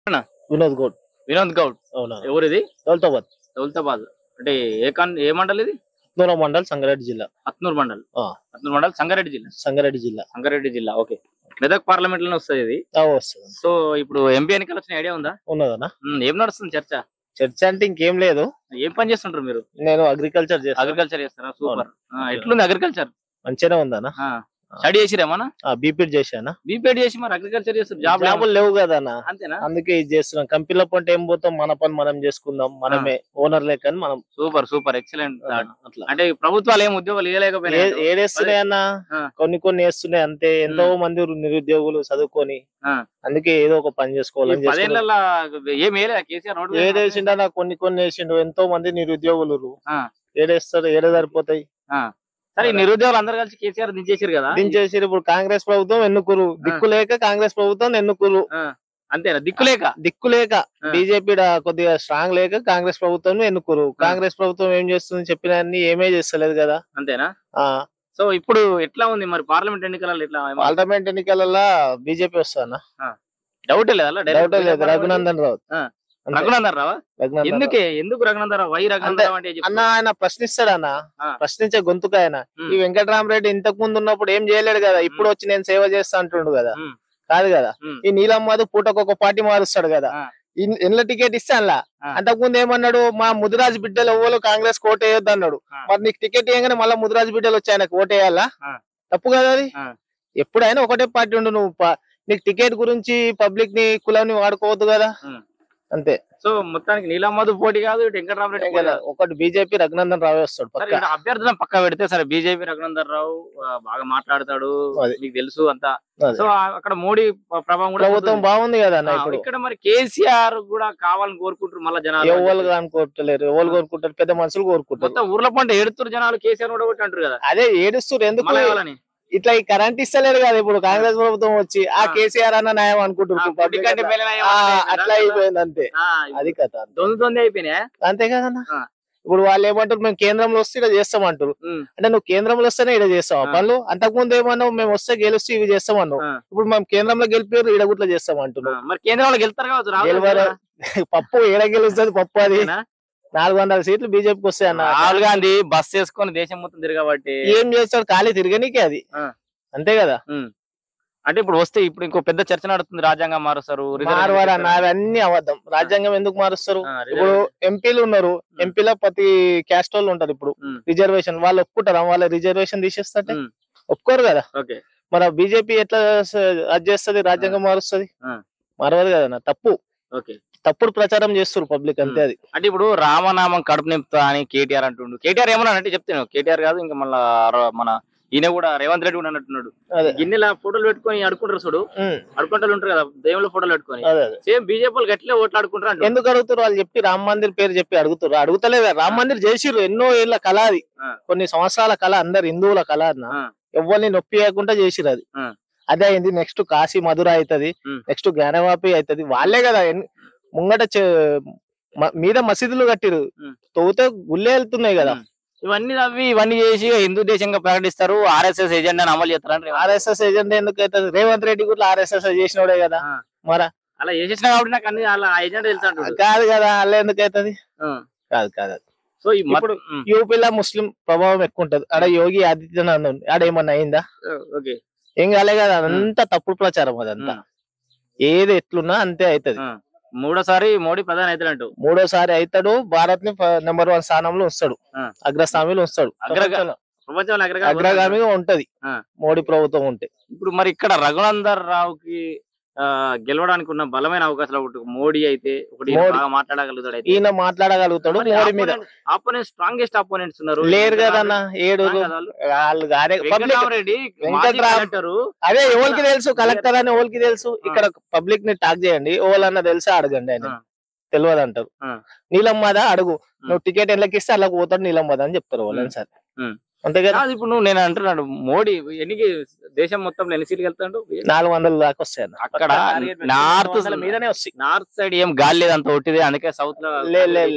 వినోద్ గౌడ్ వినోద్ గౌడ్ అవునా ఎవరిది దౌలతాబాద్ దౌలతాబాద్ అంటే ఏ కాన్ ఏ మండల్ ఇది నూనె మండల్ సంగారెడ్డి జిల్లా అత్నూర్ మండల్ ఆ. అత్నూర్ మండల్ సంగారెడ్డి జిల్లా సంగారెడ్డి జిల్లా సంగారెడ్డి జిల్లా ఓకే మెదక్ పార్లమెంట్ లోనే వస్తుంది ఇది ఆ, వస్తుంది సో ఇప్పుడు ఎంపీ ఎన్నికలు వచ్చిన ఐడియా ఉందా ఉన్నదన్నా ఉమ్, ఏం నడుస్తుంది చర్చ చర్చ అంటే ఇంకేం లేదు ఏం పని చేస్తుంటారు మీరు నేను అగ్రికల్చర్ చేస్తాను అగ్రికల్చర్ చేస్తారా సూపర్ ఎట్లుంది అగ్రికల్చర్ మంచిగానే ఉందన్నా స్టడీ చేసిరేమన్నా బీపీడ్ చేశానా బీపీఎడ్ చేసి మరి అగ్రికల్చర్ చేస్తారు జాబ్ జాబులు లేవు కదా అన్న అంతేనా అందుకే ఇది చేస్తున్నాం కంపెనీల పంట ఏం పోతాం మన పని మనం చేసుకుందాం మనమే ఓనర్ లేకని మనం సూపర్ సూపర్ ఎక్సలెంట్ అట్లా అంటే ప్రభుత్వాలు ఏం ఉద్యోగాలు ఏ- ఇవ్వలేకపోయినాయి ఏడేస్తున్నాయి అన్న ఆ. కొన్ని కొన్ని వేస్తున్నాయి అంతే ఎంతో మంది నిరుద్యోగులు చదువుకొని ఆ. అందుకే ఏదో ఒక పని చేసుకోవాలని చేసుకున్నాం. పదేళ్ళ ఏం వేయలే కేసీఆర్ నోటు ఏడేసిండా నాకు కొన్ని కొన్ని వేసిండు ఎంతో మంది నిరుద్యోగులు ఆ. ఏడేస్తారు ఏడే సరిపోతాయి సరే ఈ నిరుద్యోగులు అందరు కలిసి కేసీఆర్ దించేసారు కదా దించేసి ఇప్పుడు కాంగ్రెస్ ప్రభుత్వం ఎన్నుకురు దిక్కు లేక కాంగ్రెస్ ప్రభుత్వం ఎన్నుకురు ఆ, అంతేనా దిక్కులేక దిక్కు లేక ఆ. బీజేపీ కొద్దిగా స్ట్రాంగ్ లేక కాంగ్రెస్ ప్రభుత్వం ఎన్నుకురు కాంగ్రెస్ ప్రభుత్వం ఏం చేస్తుంది చెప్పిన అన్ని ఏమీ చేస్తలేదు కదా అంతేనా ఆ సో ఇప్పుడు ఎట్లా ఉంది మరి పార్లమెంట్ ఎన్నికలలో ఎట్లా పార్లమెంట్ ఎన్నికలలో బీజేపీ వస్తానా డౌట్ లేదు అలా డౌట్ లేదు రఘునందన్ రావు ఆ. అంతే. రఘునందన్ రావా రఘునందన్ రావు. ఎందుకే ఎందుకు రఘునందన్ రావు వై రఘునందన్ రావు అంటే ఏం అన్న చెప్తావు? ఆయన ప్రశ్నిస్తాడు అన్న ఆ. ప్రశ్నించే గొంతుక ఆయన ఉమ్. ఈ వెంకటరామరెడ్డి ఇంతకు ముందు ఉన్నప్పుడు ఏం చేయలేడు కదా ఇప్పుడు వచ్చి నేను సేవ చేస్తా అంటుండు కదా ఉమ్. కాదు కదా ఉమ్. ఈ నీలమ్మది పూటకు ఒక పార్టీ మారుస్తాడు కదా ఆ. ఇన్- ఎన్ల టికెట్ ఇస్తే అలా ఆ. అంతకుముందు ఏమన్నాడు మా ముదిరాజు బిడ్డలు ఎవరు కాంగ్రెస్ కోట్ వేయొద్దు అన్నాడు ఆ. మరి నీకు టికెట్ ఇవ్వగానే మళ్ళీ ముదిరాజు బిడ్డలు వచ్చి ఆయనకు ఓట్ వేయాలా ఆ. తప్పు కదా అది ఆ. ఎప్పుడైనా ఒకటే పార్టీ ఉండు నువ్వు ప- నీకు టికెట్ గురించి పబ్లిక్ ని కులాన్ని వాడుకోవద్దు కదా ఉమ్. అంతే సో మొత్తానికి నీలమ్మధు పోటీ కాదు ఇటు వెంకటరామరెడ్డి పోటీ కదా కాదు. ఒకటి బీజేపీ రఘునందన్ రావే వస్తాడు సరే పక్కా ఇక్కడ అభ్యర్థులను పక్క పెడితే సరే బీజేపీ రఘునందన్ రావు ఆ, బాగా మాట్లాడతాడు అదే. మీకు తెలుసు అంతా అదే. సో ఆ- అక్కడ మోడీ ప- ప్రభావం కూడా ప్రభుత్వం ఉంటుంది. బాగుంది కదా అన్న ఆ, ఇప్పుడు ఇక్కడ మరి కేసీఆర్ కూడా కావాలని కోరుకుంటారు మళ్ళీ జనాలు ఎవరు అనుకోవట్లేరు ఎవరు కోరుకుంటారు పెద్ద మనుషులు కోరుకుంటారు మొత్తం ఊర్ల పంట ఏడుతురు జనాలు కేసీఆర్ కూడా ఒకటి అంటారు కదా అదే ఏడుస్తారు ఎందుకు మళ్ళీ కావాలని ఇట్లా ఈ కరెంట్ ఇస్తలేరు కదా ఇప్పుడు కాంగ్రెస్ ప్రభుత్వం వచ్చి ఆ ఆ. కేసీఆర్ అన్న న్యాయం ఆ, అనుకుంటున్నారు పొట్టి కంటి పిల్లలు ఆ, ఏమన్నా అట్లా కదా? అయిపోయింది అంతే ఆ, అది కథ దొందు దొంది అయిపోయినాయి అంతే కదన్నా ఆ. ఇప్పుడు వాళ్ళు ఏమంటారు మేము కేంద్రంలో వస్తే ఇలా చేస్తామంటారు ఉమ్. అంటే నువ్వు కేంద్రంలో వస్తేనే ఇలా చేస్తావు ఆ. పనులు అంతకు ముందు ఏమన్నావు మేము వస్తే గెలిస్తే ఇవి చేస్తామన్నావు ఆ. ఇప్పుడు మేము కేంద్రంలో గెలిపారు ఈడ గుట్ల చేస్తాం ఆ, అంటున్నావు మరి కేంద్రంలో గెలుస్తారు కావచ్చు రాహుల్ గెలవరు. గాంధీ పప్పు ఏడ గెలుస్తుంది పప్పు అది కదా? నాలుగు వందల సీట్లు బీజేపీకి వస్తాయి అన్న రాహుల్ గాంధీ బస్ చేసుకొని దేశం మొత్తం తిరగబట్టి ఏం చేస్తాడు ఖాళీ తిరగనీకే అది ఆ. అంతే కదా అంటే ఇప్పుడు వస్తే ఇప్పుడు ఇంకో పెద్ద చర్చ నడుస్తుంది రాజ్యాంగం మారుస్తారు రిజర్వేషన్ మారవారు చేస్తారు. అన్న అవన్నీ అబద్ధం రాజ్యాంగం ఎందుకు మారుస్తారు ఆ, ఇప్పుడు రిజర్వేషన్. ఎంపీలు ఉన్నారు ఎంపీలో ప్రతి క్యాస్ట్ వాళ్ళు ఉంటారు ఇప్పుడు ఉమ్. రిజర్వేషన్ వాళ్ళు ఒప్పుకుంటారా వాళ్ళ రిజర్వేషన్ తీసేస్తే ఉమ్. ఒప్పుకోరు కదా ఓకే మన బీజేపీ ఎట్లా స- అది చేస్తుంది రాజ్యాంగం మారుస్తుంది ఆ. మారవదు కదా తప్పు ఓకే తప్పుడు ప్రచారం చేస్తారు పబ్లిక్ అంతే అది అంటే ఇప్పుడు రామనామం కడుపు నింపుతా అని కేటీఆర్ అంటుండు కేటీఆర్ ఏమన్నా అంటే చెప్తాను కేటీఆర్ కాదు ఇంకా మళ్ళా ర- మన ఈయన కూడా రేవంత్ రెడ్డి కూడా అన్నట్టున్నాడు అదే గిన్నెల ఫోటోలు పెట్టుకొని అడుకుంటారు చూడు ఉమ్. అడుకుంటారు ఉంటారు కదా దేవుళ్ళ ఫోటోలు పెట్టుకొని అదే అదే సేమ్ బీజేపీ వాళ్ళు గట్లే ఓట్లు ఆడుకుంటారు అంటారు ఎందుకు అడుగుతారు వాళ్ళు చెప్పి రామ్ మందిర్ పేరు చెప్పి అడుగుతారు అడుగుతలేదు రామ్ మందిర్ చేసిర్రు ఎన్నో ఏళ్ళ కళ అది ఆ. కొన్ని సంవత్సరాల కళ అందరు హిందువుల కళ అన్న ఆ. ఎవరిని నొప్పి చేయకుండా చేసిరు అది ఆ. అదే అయింది నెక్స్ట్ కాశీ మధుర అవుతది ఉమ్. నెక్స్ట్ జ్ఞానవాపి అవుతది వాళ్ళే కదా ఎన్- ముంగట చే- మ- మీద మసీదులు కట్టిరు ఉమ్. తవ్వుతే గుళ్ళే వెళ్తున్నాయి కదా ఉమ్. ఇవన్నీ తవ్వి ఇవన్నీ చేసి హిందూ దేశంగా ప్రకటిస్తారు ఆర్ఎస్ఎస్ ఎజెండాని అమలు చేస్తారు ఆర్ఎస్ఎస్ ఏజెండా ఎందుకు అవుతుంది రేవంత్ రెడ్డి కూడా ఆర్ఎస్ఎస్ చేసినోడే కదా ఆ. మరా అలా చేసేసిన కాబట్టి నాకు అన్ని అలా ఎజెండా తెలుసు అంటాడు కాదు కదా అలా ఎందుకు అవుతుంది కాదు కాదు సో ఈ మత- ఇప్పుడు ఉమ్. యూపీలో ముస్లిం ప్రభావం ఎక్కువ ఉంటది ఆడ యోగి ఆదిత్యనాథ్ ఉంది. ఆడ ఏమన్నా అయిందా ఓకే ఏం కాలే కదా అంతా తప్పుడు ప్రచారం అదంతా ఉమ్. ఏది ఎట్లున్నా అంతే అవుతది ఆ. మూడోసారి మోడీ ప్రధాని అవుతాడంటూ మూడోసారి అవుతాడు భారత్ ని నెంబర్ వన్ స్థానంలో ఉంచాడు ఆ. అగ్రస్థానంలో ఉంచాడు అగ్రగా- ప్రపంచంలో ప్రపంచంలో అగ్రగామి అగ్రగామిగా ఉంటది ఆ. మోడీ ప్రభుత్వం ఉంటే ఇప్పుడు మరి ఇక్కడ రఘునందర్ రావుకి ఆ, గెలవడానికి ఉన్న బలమైన అవకాశాలు ఒకటి మోడీ అయితే ఒకటి ఈయన మోడీ. బాగా మాట్లాడగలుగుతాడు అయితే ఈయన మాట్లాడగలుగుతాడు మోడీ మీద ఆపోనెంట్ స్ట్రాంగెస్ట్ అపోనెంట్స్ ఉన్నారు లేరు కదన్న ఏడు strong కదా వాళ్ళు. వాళ్ళు గారే పబ్లిక్ వెంకటరామరెడ్డి వెంకట్రామ్ కలెక్టర్ అదే ఎవరికి తెలుసు కలెక్టర్ అని ఎవరికి తెలుసు ఇక్కడ పబ్లిక్ ని టాక్ చేయండి ఎవరన్నా తెలుసా అడగండి ఆయన ఆ. తెలియదు అంటారు ఆ. నీలమ్మద అడుగు నువ్వు టికెట్ ఎట్లకి ఇస్తే అలా పోతాడు నీలమ్మద అని చెప్తారు వాళ్ళని సార్ ఉమ్. అంతే కదా కాదు ఇప్పుడు నువ్వు నేను అంటున్నాడు మోడీ ఎన్ని దేశం మొత్తంలో ఎన్ని సీట్లు వెళ్తాడు నాలుగు వందల దాకా వస్తాయి అన్న. అక్కడ పక్కా target పెట్టుకుని నార్త్ నాలుగు వందల మీదనే వస్తాయి నార్త్ సైడ్ ఏం గాలి లేదంత ఒట్టిదే అందుకే సౌత్ లో లే, లే, లే.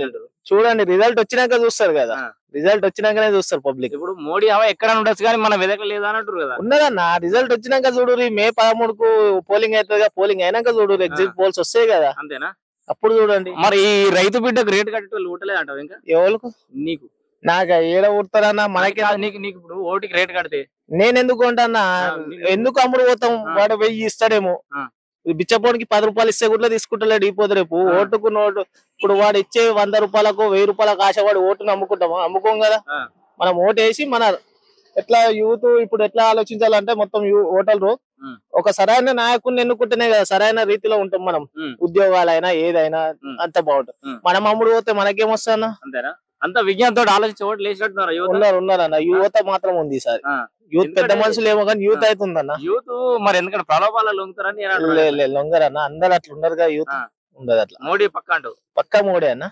చూడండి రిజల్ట్ వచ్చినాక చూస్తారు కదా ఆ. రిజల్ట్ వచ్చినాకనే చూస్తారు పబ్లిక్ ఇప్పుడు మోడీ హవా ఎక్కడ ఉండొచ్చు కానీ మన వెదక లేదా అని అంటారు కదా ఉన్నదన్న రిజల్ట్ వచ్చినాక చూడు మే పదమూడుకు పోలింగ్ అవుతుంది పోలింగ్ అయినాక చూడు ఎగ్జిట్ పోల్స్ వస్తాయి కదా అంతేనా అప్పుడు చూడండి మరి ఈ రైతు బిడ్డకు రేటు కట్టేటోళ్ళు ఊటలే అంటావు ఇంకా ఎవరికి నీకు నాకు ఏడ ఊడతారన్నా మనకి మనకి నీకు నీకు ఇప్పుడు ఓటికి రేట్ కడితే నేను ఎందుకు కొంటానా ఆ, నీకు- ఎందుకు అమ్ముడు పోతాం ఆ. వాడు వెయ్యి ఇస్తాడేమో ఆ. ఈ బిచ్చపోనికి పది రూపాయలు ఇస్తే కూడా తీసుకుంటలేడు ఈ పోదు రేపు ఆ. ఓటుకు నోటు ఇప్పుడు వాడు ఇచ్చే వంద రూపాయలకు వెయ్యి రూపాయలకు ఆశపడి ఓటును అమ్ముకుంటాము అమ్ముకోం కదా ఆ. మనం ఓటు వేసి మన ఎట్లా యూత్ ఇప్పుడు ఎట్లా ఆలోచించాలంటే మొత్తం యూ- ఓటర్లు ఉమ్. ఒక సరైన నాయకుడిని ఎన్నుకుంటేనే కదా సరైన రీతిలో ఉంటాం మనం ఉమ్. ఉద్యోగాలైనా ఏదైనా ఉమ్. అంత బాగుంటుంది ఉమ్. మనం అమ్ముడు పోతే మనకేం వస్తానా అంతేనా అంత విజ్ఞానంతో ఆలోచించి ఓట్లు వేసినట్టున్నారు యువత ఉన్నారు ఉన్నారు అన్న యువత మాత్రం ఉంది ఈసారి ఆ. యూత్ పెద్ద ఎందుకంటే- మనుషులు ఏమో కానీ యూత్ ఆ. అవుతుందన్న యూత్ మరి ఎందుకంటే ప్రలోభాలు లొంగుతారని నేను అంటున్నాను. లే- లే, లొంగరు అన్న అందరు అట్లా ఉండరు కదా యూత్ ఆ. ఉండదు అట్లా మోడీ పక్క అంటూ పక్కా మోడే అన్న